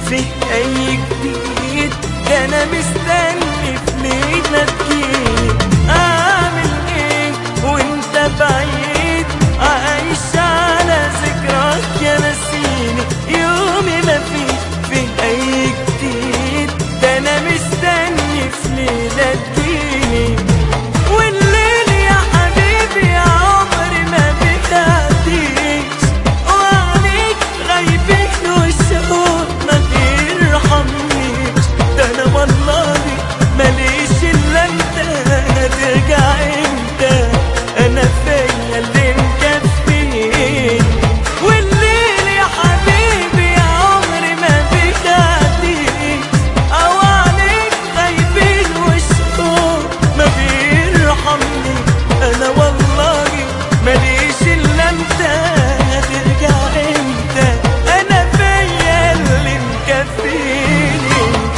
فيه أي جديد ده أنا مستني في ليلة تجيلي أعمل إيه وأنت بعيد عايش على ذكراك يا نسيني يومي ما فيه فيه أي جديد ده أنا مستني في ليلة تجيلي والليل يا حبيبي يا عمري ما بتعديش وعليك غايبين والشوق ما بيرحمنيش ده انا والله ماليش الا انت هترجع امتى انا فيا اللي مكفيني والليل يا حبيبي يا عمري ما بتعديش او عليك غايبين والشوق ما بيرحمني انا والله ماليش الا انت هترجع امتى انا فيا اللي مكفيني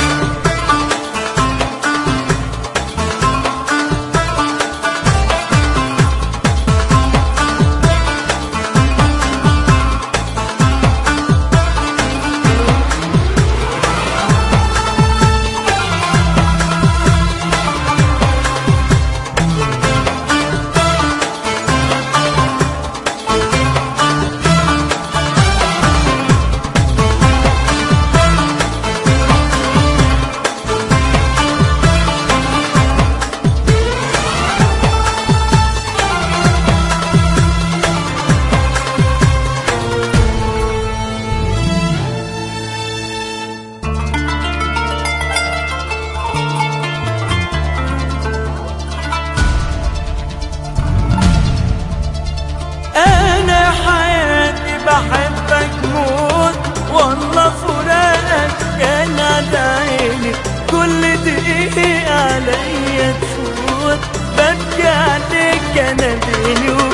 انا حياتي بحبك موت والله فراقك كان على عيني كل دقيقة عليا تفوت ببكي عليك انا بيني